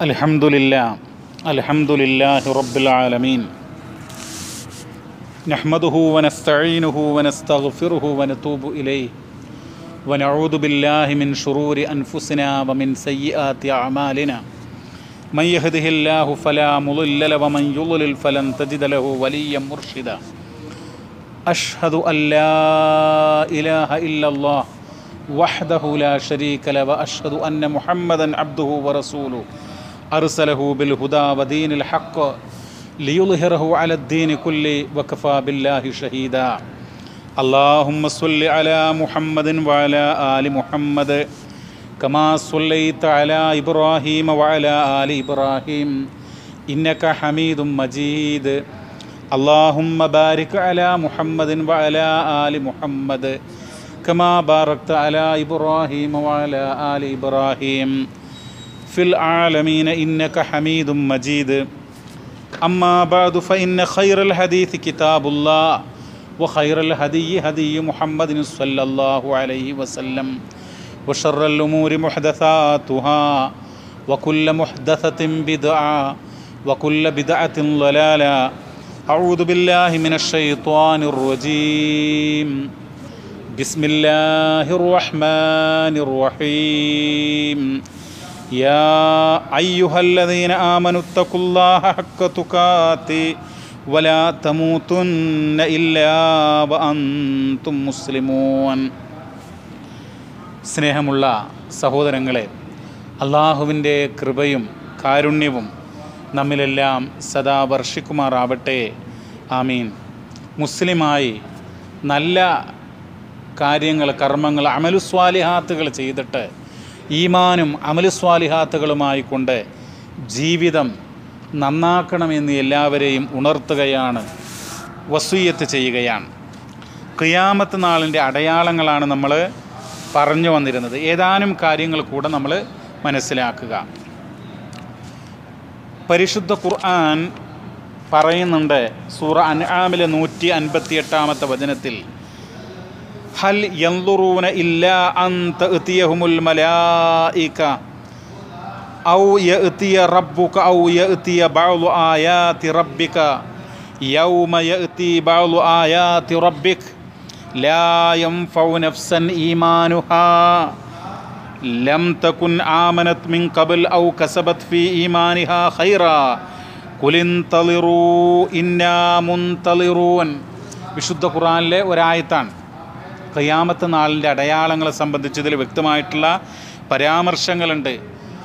الحمد لله الحمد لله رب العالمين نحمده ونستعينه ونستغفره ونتوب إليه ونعوذ بالله من شرور أنفسنا ومن سيئات أعمالنا من يهده الله فلا مضل له ومن يضلل فلن تجد له وليا مرشدا أشهد أن لا إله إلا الله وحده لا شريك له وأشهد أن محمدا عبده ورسوله أرسله بالهدى ودين الحق ليظهره على الدين كله وكفى بالله شهيدا اللهم صل على محمد وعلى آل محمد كما صليت على إبراهيم وعلى آل إبراهيم إنك حميد مجيد اللهم بارك على محمد وعلى آل محمد كما باركت على إبراهيم وعلى آل إبراهيم في العالمين إنك حميد مجيد أما بعد فإن خير الحديث كتاب الله وخير الهدي هدي محمد صلى الله عليه وسلم وشر الأمور محدثاتها وكل محدثة بدعة وكل بدعة ضلالة أعوذ بالله من الشيطان الرجيم بسم الله الرحمن الرحيم يا أيها الذين آمنوا اتقوا الله حق تقاته ولا تموتن إلا وأنتم مسلمون സ്നേഹമുള്ള സഹോദരങ്ങളെ അള്ളാഹുവിൻ്റെ കൃപയും കാരുണ്യവും നമ്മിലെല്ലാം സദാ വർഷിക്കുമാറാവട്ടെ ആമീൻ മുസ്ലിമായി നല്ല കാര്യങ്ങൾ കർമ്മങ്ങൾ അമലുസ്വാലിഹാത്തുകൾ ചെയ്തിട്ട് ഈമാനും അമലുസ്വാലിഹാത്തുകളുമായി കൊണ്ട് ജീവിതം നന്നാക്കണമെന്ന് എല്ലാവരെയും ഉണർത്തുകയാണ് വസൂയത്ത് ചെയ്യുകയാണ് ഖിയാമത്ത് നാളിൻ്റെ അടയാളങ്ങളാണ് നമ്മൾ പറഞ്ഞു വന്നിരുന്നത് ഏതാനും കാര്യങ്ങൾ കൂടെ നമ്മൾ മനസ്സിലാക്കുക പരിശുദ്ധ ഖുർആൻ പറയുന്നുണ്ട് സൂറ അൻആമിലെ നൂറ്റി അൻപത്തി എട്ടാമത്തെ വചനത്തിൽ ഹൽ യൻളുറൂന ഇല്ലാ അൻ തഅതിയഹുമുൽ മലായിക ഔ യഅതിയ റബ്ബുക ഔ യഅതിയ ബഅദു ആയാതി റബ്ബിക യൗമ യഅതി ബഅദു ആയാതി റബ്ബിക ലാ യൻഫഉ നഫ്സൻ ഈമാനുഹാ ലം തകുൻ ആമനത് മിൻ ഖബൽ ഔ കസബത് ഫീ ഈമാനിഹാ ഖൈറാ കുലിൻതളിറൂ ഇന്നാ മുൻതളിറൂൻ വിശുദ്ധ ഖുർആനിലെ ഒരായത്താണ് ഖിയാമത്ത് നാളിൻ്റെ അടയാളങ്ങളെ സംബന്ധിച്ചതിൽ വ്യക്തമായിട്ടുള്ള പരാമർശങ്ങളുണ്ട്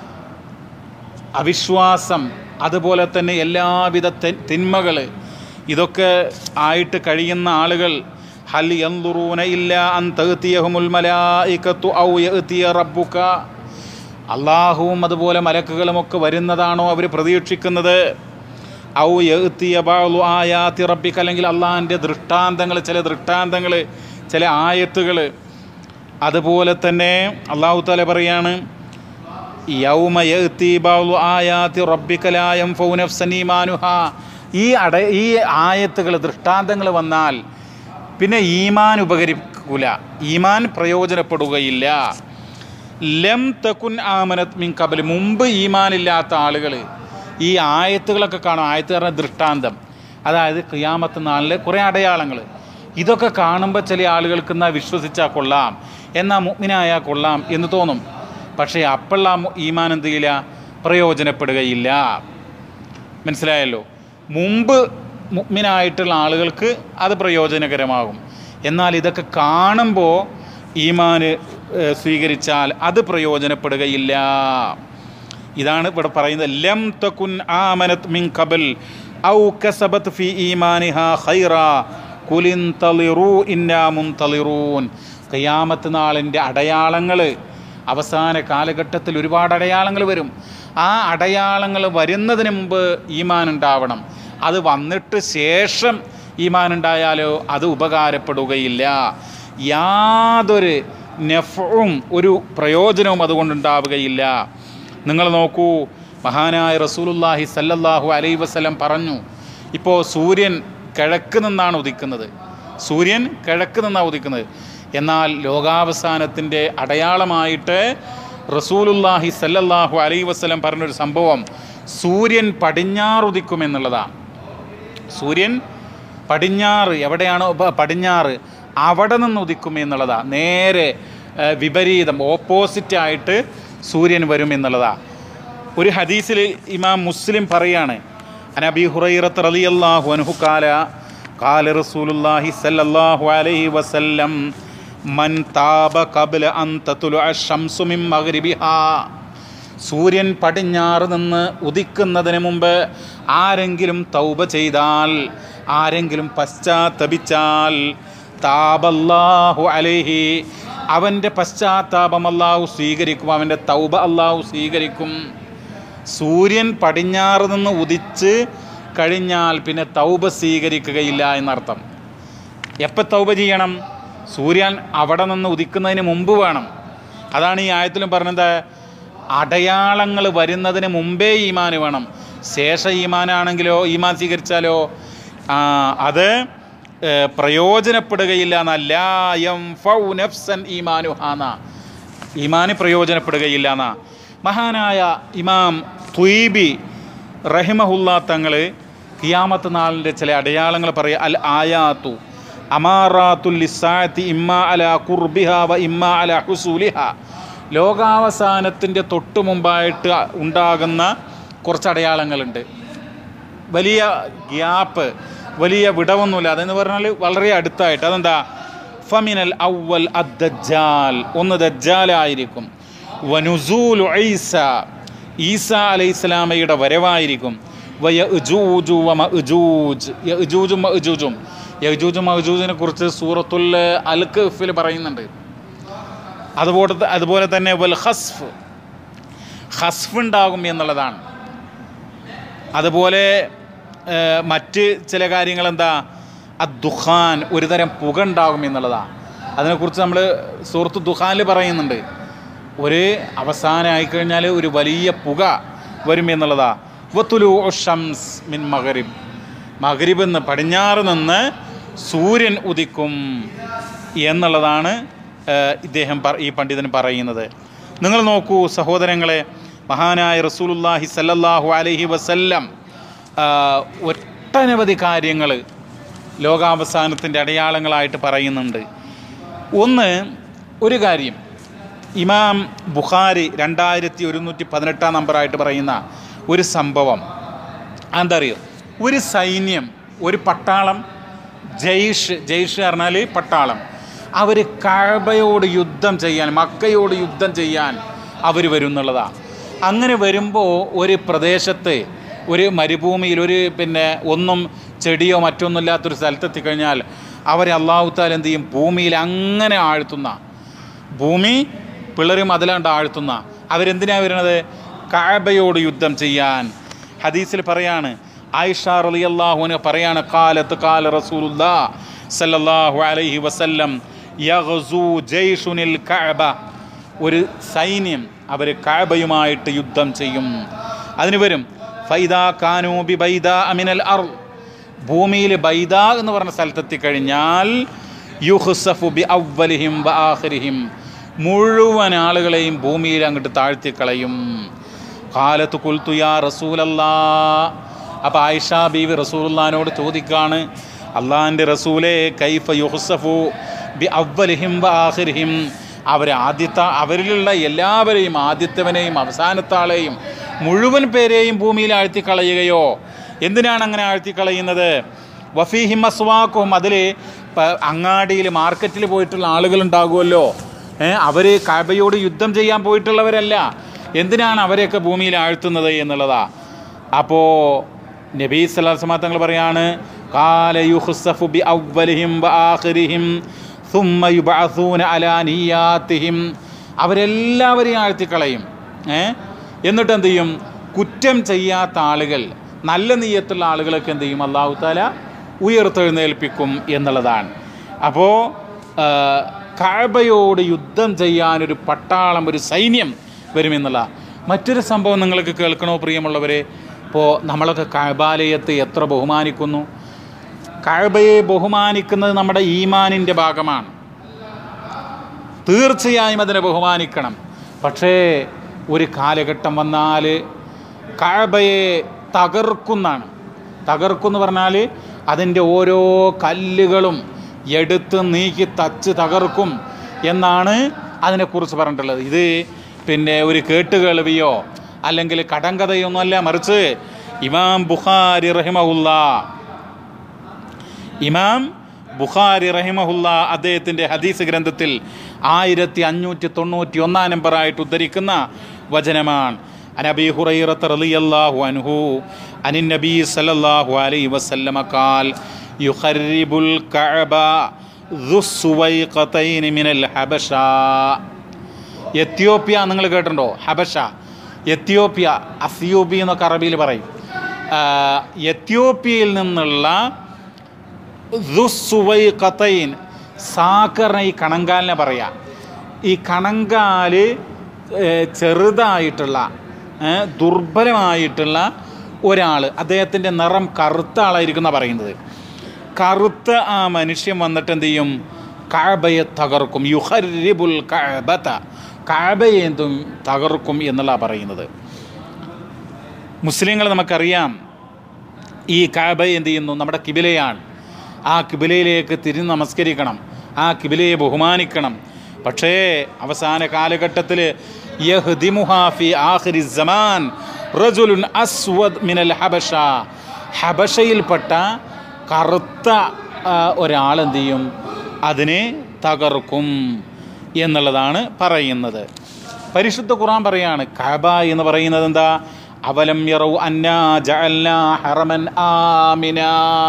അവിശ്വാസം അതുപോലെ തന്നെ എല്ലാവിധ തിന്മകൾ ഇതൊക്കെ ആയിട്ട് കഴിയുന്ന ആളുകൾ ഹൽ യൻളുറൂന ഇല്ല അൻ തഅതിയഹുമുൽ മലായികത്തു ഔ യഅതിയ റബ്ബുക അള്ളാഹുവും അതുപോലെ മലക്കുകളുമൊക്കെ വരുന്നതാണോ അവർ പ്രതീക്ഷിക്കുന്നത് ഔ യഅതിയ ബഅദു ആയാതി റബ്ബിക അല്ലെങ്കിൽ അള്ളാഹിൻ്റെ ദൃഷ്ടാന്തങ്ങൾ ചില ദൃഷ്ടാന്തങ്ങൾ ചില ആയത്തുകൾ അതുപോലെ തന്നെ അള്ളാഹു താല പറയാണ് യൗമ യഅതി ബഅദു ആയാതി റബ്ബിക ലാ യൻഫഉ നഫ്സൻ ഈമാനുഹ ഈ അട ഈ ആയത്തുകൾ ദൃഷ്ടാന്തങ്ങൾ വന്നാൽ പിന്നെ ഈമാൻ ഉപകരിക്കൂല ഈമാൻ പ്രയോജനപ്പെടുകയില്ല ലം തക്കുൻ ആമനത് മിൻ കബൽ മുമ്പ് ഈമാനില്ലാത്ത ആളുകൾ ഈ ആയത്തുകളൊക്കെ കാണും ആയത്ത് പറഞ്ഞ ദൃഷ്ടാന്തം അതായത് ഖിയാമത്ത് നാളിൽ കുറേ അടയാളങ്ങൾ ഇതൊക്കെ കാണുമ്പോൾ ചില ആളുകൾക്ക് എന്നാൽ വിശ്വസിച്ചാൽ കൊള്ളാം എന്നാൽ മുഗ്മിനായാൽ കൊള്ളാം എന്ന് തോന്നും പക്ഷേ അപ്പോഴുള്ള ഈമാൻ എന്ത് ചെയ്യില്ല പ്രയോജനപ്പെടുകയില്ല മനസ്സിലായല്ലോ മുമ്പ് മുഗ്മിനായിട്ടുള്ള ആളുകൾക്ക് അത് പ്രയോജനകരമാകും എന്നാൽ ഇതൊക്കെ കാണുമ്പോൾ ഈമാന് സ്വീകരിച്ചാൽ അത് പ്രയോജനപ്പെടുകയില്ല ഇതാണ് ഇവിടെ പറയുന്നത് ലം തകുൻ ആമനത് മിൻ ഖബൽ ഔ കസബത് ഫി ഈമാനിഹ ഖൈറ കുലിൻ തളിറൂ ഇന്നാ മുൻതളിറൂൻ ഖിയാമത്ത് നാളിൻ്റെ അടയാളങ്ങൾ അവസാന കാലഘട്ടത്തിൽ ഒരുപാട് അടയാളങ്ങൾ വരും ആ അടയാളങ്ങൾ വരുന്നതിന് മുമ്പ് ഈമാൻ ഉണ്ടാവണം അത് വന്നിട്ട് ശേഷം ഈമാൻ ഉണ്ടായാലോ അത് ഉപകാരപ്പെടുകയില്ല യാതൊരു നെഫും ഒരു പ്രയോജനവും അതുകൊണ്ടുണ്ടാവുകയില്ല നിങ്ങൾ നോക്കൂ മഹാനായ റസൂലുല്ലാഹി സല്ലല്ലാഹു അലൈ വസല്ലം പറഞ്ഞു ഇപ്പോൾ സൂര്യൻ കിഴക്ക് നിന്നാണ് ഉദിക്കുന്നത് സൂര്യൻ കിഴക്ക് നിന്നാണ് ഉദിക്കുന്നത് എന്നാൽ ലോകാവസാനത്തിൻ്റെ അടയാളമായിട്ട് റസൂലുല്ലാഹി സല്ലല്ലാഹു അലൈ വസ്ലം പറഞ്ഞൊരു സംഭവം സൂര്യൻ പടിഞ്ഞാറുദിക്കുമെന്നുള്ളതാണ് സൂര്യൻ പടിഞ്ഞാറ് എവിടെയാണോ പ- പടിഞ്ഞാറ് അവിടെ നിന്ന് ഉദിക്കും എന്നുള്ളതാ നേരെ ഏഹ്, വിപരീതം ഓപ്പോസിറ്റായിട്ട് സൂര്യൻ വരും എന്നുള്ളതാ ഒരു ഹദീസിൽ ഇമാം മുസ്ലിം പറയാണ് അനബി ഹുറൈറത്ത് റളിയല്ലാഹു അൻഹു കാല കാല റസൂലുള്ളാഹി സല്ലല്ലാഹു അലൈഹി വസല്ലം മൻ താബ ഖബ്ല അൻ തത്ലുഅ ശംസു മിൻ മഗ്രിബിഹാ സൂര്യൻ പടിഞ്ഞാറ് നിന്ന് ഉദിക്കുന്നതിന് മുമ്പ് ആരെങ്കിലും തൗബ ചെയ്താൽ ആരെങ്കിലും പശ്ചാത്തപിച്ചാൽ താബല്ലാഹു അലൈഹി അവൻ്റെ പശ്ചാത്താപം അള്ളാഹു സ്വീകരിക്കും അവൻ്റെ തൗബ അള്ളാഹു സ്വീകരിക്കും സൂര്യൻ പടിഞ്ഞാറ് നിന്ന് ഉദിച്ച് കഴിഞ്ഞാൽ പിന്നെ തൗബ സ്വീകരിക്കുകയില്ല എന്നർത്ഥം എപ്പോൾ തൗബ ചെയ്യണം സൂര്യൻ അവിടെ നിന്ന് ഉദിക്കുന്നതിന് മുമ്പ് വേണം അതാണ് ഈ ആയത്തിലും പറഞ്ഞത് അടയാളങ്ങൾ വരുന്നതിന് മുമ്പേ ഈമാന് വേണം ശേഷ ഈമാനാണെങ്കിലോ ഈമാൻ സ്വീകരിച്ചാലോ ആ, അത് ഏ, പ്രയോജനപ്പെടുകയില്ല എന്നല്ല യംഫൗ നഫ്സൻ ഈമാനുഹാന ഈമാന് പ്രയോജനപ്പെടുകയില്ല എന്നാ മഹാനായ ഇമാം തുയ്ബി റഹിമഹുല്ല തങ്ങൾ ഖിയാമത്ത് നാളിൻ്റെ ചില അടയാളങ്ങൾ പറയുക അൽ ആയാത്തു അമാറാത്തുൽ ലിസാത്തി ഇമ്മ അല കുർബിഹ വ ഇമ്മ അല ഹുസൂലിഹ ലോകാവസാനത്തിൻ്റെ തൊട്ടു മുമ്പായിട്ട് ഉണ്ടാകുന്ന കുറച്ച് അടയാളങ്ങളുണ്ട് വലിയ ഗ്യാപ്പ് വലിയ വിടവൊന്നുമില്ല അതെന്ന് പറഞ്ഞാൽ വളരെ അടുത്തായിട്ട് അതെന്താ ഫമിനൽ അവൽ അദ്ദജാൽ ഒന്ന് ദജ്ജാലായിരിക്കും വനുസൂലു ഈസ ഈസ അലൈഹി സ്വലാമയുടെ വരവായിരിക്കും വയജൂജു വ മഅജൂജ് യജൂജും മഅജൂജും യജൂജും മഅജൂജിനെ കുറിച്ച് സൂറത്തുൽ അൽ കഹ്ഫിൽ പറയുന്നുണ്ട് അതുപോലെ ത- അതുപോലെ തന്നെ വൽ ഹസ്ഫ് ഹസ്ഫ് ഉണ്ടാകും എന്നുള്ളതാണ് അതുപോലെ ഏഹ്, മറ്റ് ചില കാര്യങ്ങൾ എന്താ അദ്ദുഖാൻ ഒരു തരം പുക ഉണ്ടാകും എന്നുള്ളതാണ് അതിനെക്കുറിച്ച് നമ്മൾ സുഹൃത്ത് ദുഖാനിൽ പറയുന്നുണ്ട് ഒരു അവസാനം ആയിക്കഴിഞ്ഞാൽ ഒരു വലിയ പുക വരും എന്നുള്ളതാ വത്തുലു ഷംസ് മിൻ മകരിബ് മകരിബ് എന്ന് പടിഞ്ഞാറ് നിന്ന് സൂര്യൻ ഉദിക്കും എന്നുള്ളതാണ് ഏഹ്, ഇദ്ദേഹം പ- ഈ പണ്ഡിതൻ പറയുന്നത് നിങ്ങൾ നോക്കൂ സഹോദരങ്ങളെ മഹാനായ റസൂലുല്ലാഹി സല്ലല്ലാഹു അലൈഹി വസല്ലം ആ, ഒട്ടനവധി കാര്യങ്ങൾ ലോകാവസാനത്തിൻ്റെ അടയാളങ്ങളായിട്ട് പറയുന്നുണ്ട് ഒന്ന് ഒരു കാര്യം ഇമാം ബുഖാരി രണ്ടായിരത്തി ഒരുന്നൂറ്റി പതിനെട്ടാം നമ്പറായിട്ട് പറയുന്ന ഒരു സംഭവം എന്താ അറിയോ ഒരു സൈന്യം ഒരു പട്ടാളം ജയ്ഷ് ജയ്ഷ് പറഞ്ഞാൽ പട്ടാളം അവർ കഴബയോട് യുദ്ധം ചെയ്യാൻ മക്കയോട് യുദ്ധം ചെയ്യാൻ അവർ വരും എന്നുള്ളതാണ് അങ്ങനെ വരുമ്പോൾ ഒരു പ്രദേശത്ത് ഒരു മരുഭൂമിയിൽ ഒരു പിന്നെ ഒന്നും ചെടിയോ മറ്റൊന്നും ഇല്ലാത്തൊരു സ്ഥലത്തെത്തിക്കഴിഞ്ഞാൽ അവരെ അള്ളാഹു താൽ എന്ത് ചെയ്യും ഭൂമിയിൽ അങ്ങനെ ആഴ്ത്തുന്ന ഭൂമി പിള്ളേരും അതിലാണ്ട് ആഴ്ത്തുന്ന അവരെന്തിനാണ് വരുന്നത് കാബയോട് യുദ്ധം ചെയ്യാൻ ഹദീസിൽ പറയാണ് ആയിഷ റളിയല്ലാഹുവിന് പറയാണ് കാലത്ത് കാല റസൂലുല്ലാ സല്ലല്ലാഹു അലൈഹി വസല്ലം യഗ്സു ജയ്ഷുനിൽ കഅബ ഒരു സൈന്യം അവർ കഅബയുമായിട്ട് യുദ്ധം ചെയ്യും അതിന് വരും ഫൈദാ കാനൂ ബി ബൈദാ അമിനൽ അർ ഭൂമിയിൽ ബൈദ എന്ന് പറഞ്ഞ സ്ഥലത്തെത്തിക്കഴിഞ്ഞാൽ യുഹ്സഫു ബി അവലിഹിം വ ആഖിരിഹിം മുഴുവൻ ആളുകളെയും ഭൂമിയിൽ അങ്ങോട്ട് താഴ്ത്തിക്കളയും കാലത്ത് കുൽത്തു യാ റസൂലല്ലാ അപ്പോൾ ആയിഷ ബീവി റസൂലുള്ളാനോട് ചോദിക്കാണ് അള്ളാഹിൻ്റെ റസൂലെ കൈഫ യുഹ്സഫു ബി അവലിഹിം വ ആഖിരിഹിം അവരെ ആദ്യത്തെ അവരിലുള്ള എല്ലാവരെയും ആദ്യത്തവനെയും അവസാനത്തെ ആളെയും മുഴുവൻ പേരെയും ഭൂമിയിൽ ആഴ്ത്തിക്കളയുകയോ എന്തിനാണ് അങ്ങനെ ആഴ്ത്തിക്കളയുന്നത് വഫീഹിം അസ്വാക്കും അതിൽ അങ്ങാടിയിൽ മാർക്കറ്റിൽ പോയിട്ടുള്ള ആളുകളുണ്ടാകുമല്ലോ ഏഹ് അവർ കാബയോട് യുദ്ധം ചെയ്യാൻ പോയിട്ടുള്ളവരല്ല എന്തിനാണ് അവരെയൊക്കെ ഭൂമിയിൽ ആഴ്ത്തുന്നത് എന്നുള്ളതാ അപ്പോൾ നബീ സല്ലാസ്മാ തങ്ങൾ പറയാണ് കാല യുഹ്സഫു ബി അവലിഹിം വ ആഖിരിഹിം ثم يبعثون على نياتهم അവരെല്ലാവരെയും ആഴ്ത്തിക്കളയും ഏ എന്നിട്ട് എന്ത് ചെയ്യും കുറ്റം ചെയ്യാത്ത ആളുകൾ നല്ല നീയത്തുള്ള ആളുകളൊക്കെ എന്ത് ചെയ്യും അള്ളാഹു താല ഉയർത്തെഴുന്നേൽപ്പിക്കും എന്നുള്ളതാണ് അപ്പോൾ കാബയോട് യുദ്ധം ചെയ്യാനൊരു പട്ടാളം ഒരു സൈന്യം വരുമെന്നുള്ള മറ്റൊരു സംഭവം നിങ്ങൾക്ക് കേൾക്കണോ പ്രിയമുള്ളവരെ ഇപ്പോൾ നമ്മളൊക്കെ കഴബാലയത്തെ എത്ര ബഹുമാനിക്കുന്നു കഴബയെ ബഹുമാനിക്കുന്നത് നമ്മുടെ ഈമാനിൻ്റെ ഭാഗമാണ് തീർച്ചയായും അതിനെ ബഹുമാനിക്കണം പക്ഷേ ഒരു കാലഘട്ടം വന്നാൽ കഴബയെ തകർക്കുന്നാണ് തകർക്കുമെന്ന് പറഞ്ഞാൽ അതിൻ്റെ ഓരോ കല്ലുകളും എടുത്ത് നീക്കി തച്ച് തകർക്കും എന്നാണ് അതിനെക്കുറിച്ച് പറഞ്ഞിട്ടുള്ളത് ഇത് പിന്നെ ഒരു കേട്ടുകേൾവിയോ അല്ലെങ്കിൽ കടങ്കഥയൊന്നുമല്ല മറിച്ച് ഇമാം ബുഖാരി റഹിമഹുല്ല ഇമാം ബുഖാരി റഹിമഹുല്ല അദ്ദേഹത്തിൻ്റെ ഹദീസ് ഗ്രന്ഥത്തിൽ ആയിരത്തി അഞ്ഞൂറ്റി തൊണ്ണൂറ്റി ഒന്നാം നമ്പറായിട്ട് ഉദ്ധരിക്കുന്ന വചനമാണ് അനബി ഹുറൈറത്ത് റളിയല്ലാഹു അൻഹു അനിൻ നബി സല്ലല്ലാഹു അലൈഹി വസല്ലമ ഖാൽ യുഖർരിബുൽ കഅബ ദുസ്സുവൈഖതൈൻ മിനൽ ഹബശ എത്യോപ്യ നിങ്ങൾ കേട്ടിട്ടുണ്ടോ ഹബശ എത്യോപ്യ അസിയോബി എന്നൊക്കെ അറബിയിൽ പറയും ആ, എത്യോപ്യയിൽ നിന്നുള്ള ദുസ്സുവൈഖതൈൻ സാക്കറിനെ ഈ കണങ്കാലിനെ പറയാം ഈ കണങ്കാല് ഏ, ചെറുതായിട്ടുള്ള ഏ, ദുർബലമായിട്ടുള്ള ഒരാൾ അദ്ദേഹത്തിൻ്റെ നിറം കറുത്ത ആളായിരിക്കുന്ന പറയുന്നത് കറുത്ത ആ മനുഷ്യൻ വന്നിട്ട് എന്ത് ചെയ്യും കാബയെ തകർക്കും യുഹരിബുൽ കഅബത കാബയെ എന്തും തകർക്കും എന്നുള്ള പറയുന്നത് മുസ്ലിങ്ങൾ നമുക്കറിയാം ഈ കാബ എന്ത് ചെയ്യുന്നു നമ്മുടെ കിബിലയാണ് ആ കിബിലയിലേക്ക് തിരിഞ്ഞ് നമസ്കരിക്കണം ആ കിബിലയെ ബഹുമാനിക്കണം പക്ഷേ അവസാന കാലഘട്ടത്തിൽ യഹ്ദിമുഹാഫി ആഖിരി സമാൻ റജുലുൻ അസ്വദ് മിനൽ ഹബഷ ഹബഷയിൽപ്പെട്ട കറുത്ത ഒരാൾ എന്ത് ചെയ്യും അതിനെ തകർക്കും എന്നുള്ളതാണ് പറയുന്നത് പരിശുദ്ധ ഖുർആൻ പറയാണ് കഅബ എന്ന് പറയുന്നത് എന്താ അവലം യറൗ അന്നാ ജഅൽനാ ഹറമൻ ആമിന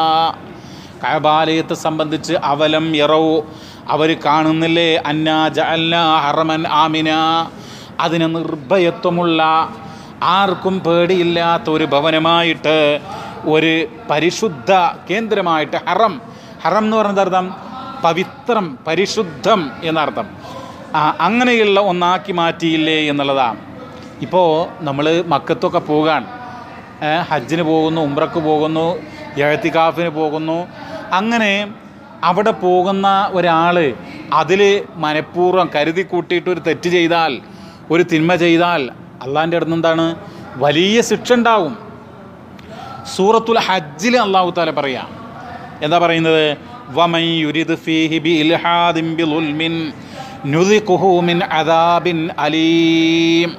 കഅബാലയത്തെ സംബന്ധിച്ച് അവലം യറൗ അവർ കാണുന്നില്ലേ അന്നാ ജഅൽനാ ഹറമൻ ആമിന അതിന് നിർഭയത്വമുള്ള ആർക്കും പേടിയില്ലാത്ത ഒരു ഭവനമായിട്ട് ഒരു പരിശുദ്ധ കേന്ദ്രമായിട്ട് ഹറം ഹറം എന്ന് പറയുന്നത് അർത്ഥം പവിത്രം പരിശുദ്ധം എന്നർത്ഥം ആ, അങ്ങനെയുള്ള ഒന്നാക്കി മാറ്റിയില്ലേ എന്നുള്ളതാണ് ഇപ്പോൾ നമ്മൾ മക്കത്തൊക്കെ പോകാൻ ഏ, ഹജ്ജിന് പോകുന്നു ഉംറക്ക് പോകുന്നു എഴത്തിക്കാഫിന് പോകുന്നു അങ്ങനെ അവിടെ പോകുന്ന ഒരാൾ അതിൽ മനഃപൂർവ്വം കരുതി കൂട്ടിയിട്ട് ഒരു തെറ്റ് ചെയ്താൽ ഒരു തിന്മ ചെയ്താൽ അള്ളാൻ്റെ അടുത്ത് എന്താണ് വലിയ ശിക്ഷ ഉണ്ടാവും സൂറത്തുൽ ഹജ്ജിൽ അള്ളാഹു താല പറയാം എന്താ പറയുന്നത് വമൻ യുരിദ് ഫീഹി ബി ഇൽഹാദിൻ ബി ളുൽമിൻ നുദിഖുഹു മിൻ അദാബിൻ അലീം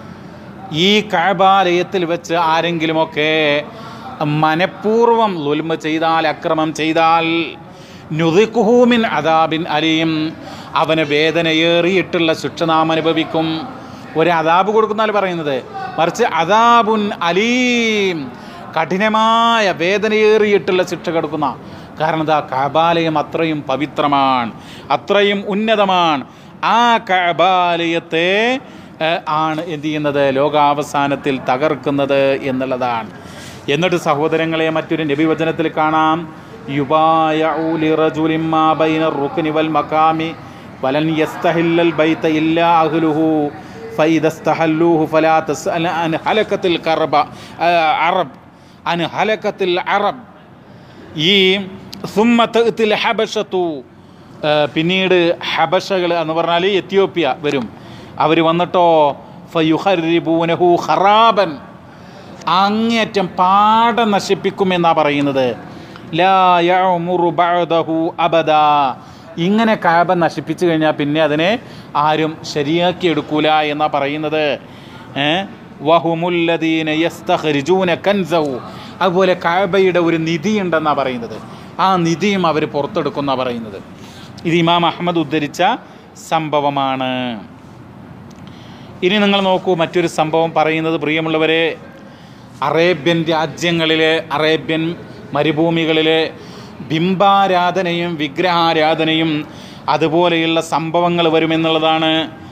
ഈ കഅബാലയത്തിൽ വെച്ച് ആരെങ്കിലുമൊക്കെ മനഃപൂർവ്വം ലുൽമ ചെയ്താൽ അക്രമം ചെയ്താൽ നുദിഖുഹു മിൻ അദാബിൻ അലീം അവന് വേദനയേറിയിട്ടുള്ള ശിക്ഷ നാം അനുഭവിക്കും ഒരു അദാബ് കൊടുക്കുന്നാൽ പറയുന്നത് മറിച്ച് അദാബുൻ അലീം കഠിനമായ വേദനയേറിയിട്ടുള്ള ശിക്ഷ കൊടുക്കുന്ന കാരണം എന്താ കബാലയം അത്രയും പവിത്രമാണ് അത്രയും ഉന്നതമാണ് ആ കബാലയത്തെ ഏഹ്, ആണ് എന്ത് ചെയ്യുന്നത് ലോകാവസാനത്തിൽ തകർക്കുന്നത് എന്നുള്ളതാണ് എന്നിട്ട് സഹോദരങ്ങളെ മറ്റൊരു നബിവചനത്തിൽ കാണാം യുബായഉ ലിറജുലിൻ മാ ബൈന റുക്നി വൽ മഖാമി വലൻ യസ്തഹില്ലൽ ബൈത ഇല്ലാ അഹ്ലുഹു فإذا استحلوه فلا تسأل عن هلكة الكرب عرب عن هلكة العرب ഈ സുമ്മ തഅ്തിൽ ഹബശത്തു ആ, പിന്നീട് ഹബശകൾ എന്ന് പറഞ്ഞാൽ എത്യോപ്യ വരും അവർ വന്നിട്ടോ ഫയുഹരിബൂനഹു ഖറാബൻ അങ്ങേറ്റം പാട നശിപ്പിക്കുമെന്നാ പറയുന്നത് ലാ യഅ്മുറു ബഅദഹു അബദ ഇങ്ങനെ കാബ നശിപ്പിച്ചു കഴിഞ്ഞാൽ പിന്നെ അതിനെ ആരും ശരിയാക്കി എടുക്കൂല എന്നാ പറയുന്നത് ഏ? വഹുമുല്ലദീന യസ്തഖ്രിജൂന കൻസഹു അതുപോലെ കാബയുടെ ഒരു നിധി ഉണ്ടെന്നാ പറയുന്നത് ആ നിധിയും അവർ പുറത്തെടുക്കുന്ന പറയുന്നത് ഇത് ഇമാം അഹമ്മദ് ഉദ്ധരിച്ച സംഭവമാണ് ഇനി നിങ്ങൾ നോക്കൂ മറ്റൊരു സംഭവം പറയുന്നത് പ്രിയമുള്ളവരെ അറേബ്യൻ രാജ്യങ്ങളിലെ അറേബ്യൻ മരുഭൂമികളിലെ ബിംബാരാധനയും വിഗ്രഹാരാധനയും അതുപോലെയുള്ള സംഭവങ്ങൾ വരുമെന്നുള്ളതാണ്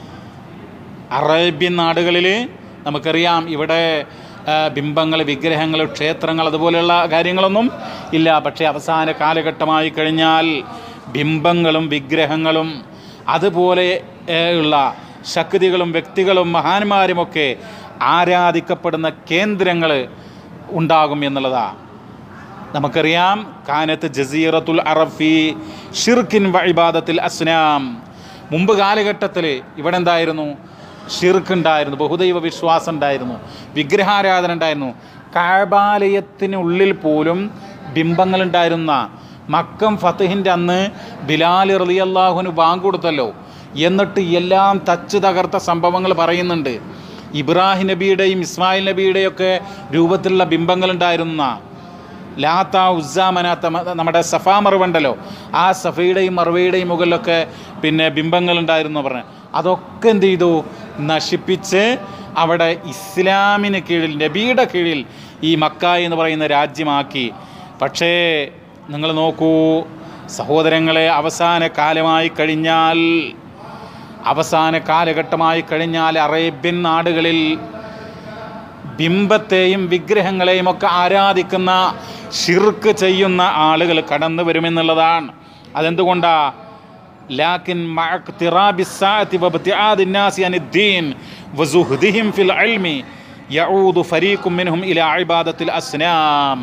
അറേബ്യൻ നാടുകളിൽ നമുക്കറിയാം ഇവിടെ ബിംബങ്ങൾ വിഗ്രഹങ്ങൾ ക്ഷേത്രങ്ങൾ അതുപോലെയുള്ള കാര്യങ്ങളൊന്നും ഇല്ല പക്ഷേ അവസാന കാലഘട്ടമായി കഴിഞ്ഞാൽ ബിംബങ്ങളും വിഗ്രഹങ്ങളും അതുപോലെ ഏ, ഉള്ള ശക്തികളും വ്യക്തികളും മഹാന്മാരുമൊക്കെ ആരാധിക്കപ്പെടുന്ന കേന്ദ്രങ്ങൾ ഉണ്ടാകും എന്നുള്ളതാണ് നമുക്കറിയാം കാനത്ത് ജസീറത്തുൽ അറഫി ഷിർക്കിൻ വഴിബാദത്തിൽ അസ്നാം മുമ്പ് കാലഘട്ടത്തിൽ ഇവിടെ എന്തായിരുന്നു ഷിർക്കുണ്ടായിരുന്നു ബഹുദൈവ വിശ്വാസം ഉണ്ടായിരുന്നു വിഗ്രഹാരാധന ഉണ്ടായിരുന്നു കാബാലയത്തിനുള്ളിൽ പോലും ബിംബങ്ങളുണ്ടായിരുന്ന മക്കം ഫത്തഹിൻ്റെ അന്ന് ബിലാൽ റളിയല്ലാഹുവിന് ബാങ്ക് കൊടുത്തല്ലോ എന്നിട്ട് എല്ലാം തച്ച് തകർത്ത സംഭവങ്ങൾ പറയുന്നുണ്ട് ഇബ്രാഹിം നബിയുടെയും ഇസ്മായിൽ നബിയുടെയും ഒക്കെ രൂപത്തിലുള്ള ബിംബങ്ങളുണ്ടായിരുന്ന ലാത്ത ഉസ്സ മനാത്ത മ- നമ്മുടെ സഫാ മറുവുണ്ടല്ലോ ആ സഫയുടെയും മറുവയുടെയും മുകളിലൊക്കെ പിന്നെ ബിംബങ്ങളുണ്ടായിരുന്നു പറഞ്ഞു അതൊക്കെ എന്ത് ചെയ്തു നശിപ്പിച്ച് അവിടെ ഇസ്ലാമിന് കീഴിൽ നബിയുടെ കീഴിൽ ഈ മക്ക എന്ന് പറയുന്ന രാജ്യമാക്കി പക്ഷേ നിങ്ങൾ നോക്കൂ സഹോദരങ്ങളെ അവസാന കാലമായി കഴിഞ്ഞാൽ അവസാന കാലഘട്ടമായി കഴിഞ്ഞാൽ അറേബ്യൻ നാടുകളിൽ ബിംബത്തെയും വിഗ്രഹങ്ങളെയും ഒക്കെ ആരാധിക്കുന്ന ഷിർക്ക് ചെയ്യുന്ന ആളുകൾ കടന്നു വരുമെന്നുള്ളതാണ് അതെന്തുകൊണ്ടാ ലാക്കിൻ മഅ ഇഖ്തിറാബി الساعة وابتعاد الناس عن الدين وزهدهم في العلم يعود فريق منهم إلى عبادة الأصنام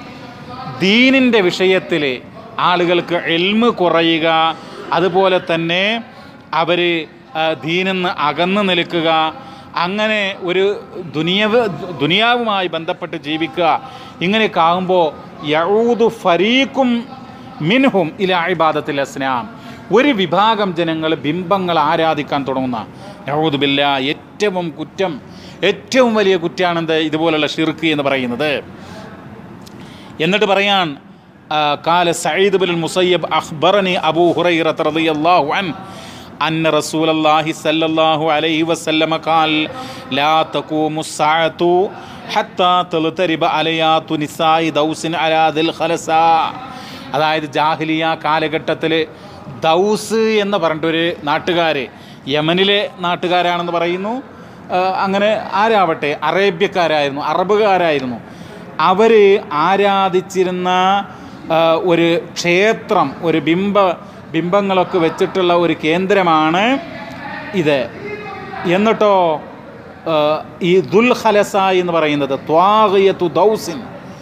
ദീനിൻ്റെ വിഷയത്തിൽ ആളുകൾക്ക് എൽമ് കുറയുക അതുപോലെ തന്നെ അവർ ദീനിന്ന് അകന്നു നിൽക്കുക അങ്ങനെ ഒരു ദുനിയവ് ദുനിയാവുമായി ബന്ധപ്പെട്ട് ജീവിക്കുക ഇങ്ങനെയൊക്കെ ആകുമ്പോൾ യഊദു ഫരീഖും മിൻഹും ഇല ഇബാദത്തിൽ അസ്നാം ഒരു വിഭാഗം ജനങ്ങൾ ബിംബങ്ങൾ ആരാധിക്കാൻ തുടങ്ങുന്ന യഊദു ബില്ല ഏറ്റവും കുറ്റം ഏറ്റവും വലിയ കുറ്റാണെന്ത് ഇതുപോലുള്ള ഷിർക്ക് എന്ന് പറയുന്നത് എന്നിട്ട് പറയാൻ ആ, കാല സയ്യിദ് ബിൻ മുസയ്യബ് അഖ്ബറനി അബൂ ഹുറൈറ റളിയല്ലാഹു അൻ അന്ന റസൂലല്ലാഹി സല്ലല്ലാഹു അലൈഹി വസല്ലമ ഖാൽ ലാ തഖൂമു الساعة حتى تلترب عليات نساء ദൗസ് അലാ ദിൽ ഖലസ അതായത് ജാഹിലിയ കാലഘട്ടത്തിൽ ദൗസ് എന്ന് പറഞ്ഞിട്ടൊരു നാട്ടുകാർ യമനിലെ നാട്ടുകാരാണെന്ന് പറയുന്നു ആ, അങ്ങനെ ആരാവട്ടെ അറേബ്യക്കാരായിരുന്നു അറബുകാരായിരുന്നു അവർ ആരാധിച്ചിരുന്ന ആ, ഒരു ക്ഷേത്രം ഒരു ബിംബ ബിംബങ്ങളൊക്കെ വെച്ചിട്ടുള്ള ഒരു കേന്ദ്രമാണ് ഇത് എന്നിട്ടോ ആ, ഈ ദുൽഖലസ എന്ന് പറയുന്നത് ത്വാഗയത്തു ദൗസിൻ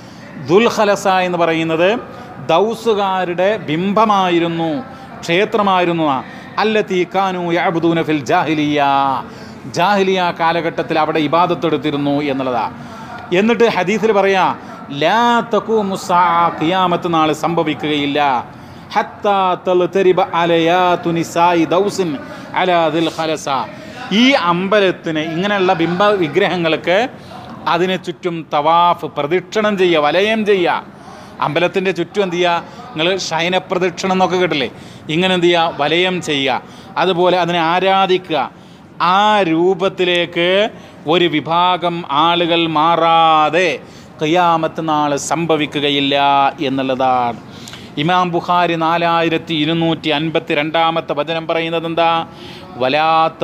ദുൽഖലസ എന്ന് പറയുന്നത് ദൗസുകാരുടെ ബിംബമായിരുന്നു ക്ഷേത്രമായിരുന്നു അല്ലത്തി കാനു യഅബ്ദൂന ഫിൽ ജാഹിലിയ ജാഹിലിയ കാലഘട്ടത്തിൽ അവിടെ ഇബാദത്തെടുത്തിരുന്നു എന്നുള്ളതാ എന്നിട്ട് ഹദീസിൽ പറയാ ലാ തഖൂമു സ്സാഅ ഖിയാമത്ത് നാൾ സംഭവിക്കുകയില്ല ഹത്താ തൽതരിബ അലയാതു നിസായി ദൗസിൻ അലാ ദിൽ ഖലസ ഈ അമ്പലത്തിന് ഇങ്ങനെയുള്ള ബിംബ വിഗ്രഹങ്ങൾക്ക് അതിന് ചുറ്റും തവാഫ് പ്രദക്ഷിണം ചെയ്യുക വലയം ചെയ്യുക അമ്പലത്തിൻ്റെ ചുറ്റും എന്ത് ചെയ്യുക നിങ്ങൾ ശയനപ്രദക്ഷിണം എന്നൊക്കെ കേട്ടില്ലേ ഇങ്ങനെ എന്ത് ചെയ്യുക വലയം ചെയ്യുക അതുപോലെ അതിനെ ആരാധിക്കുക ആ രൂപത്തിലേക്ക് ഒരു വിഭാഗം ആളുകൾ മാറാതെ ഖിയാമത്ത് നാൾ സംഭവിക്കുകയില്ല എന്നുള്ളതാണ് ഇമാം ബുഖാരി നാലായിരത്തി ഇരുന്നൂറ്റി അൻപത്തി രണ്ടാമത്തെ വചനം പറയുന്നത് എന്താ വലാത്ത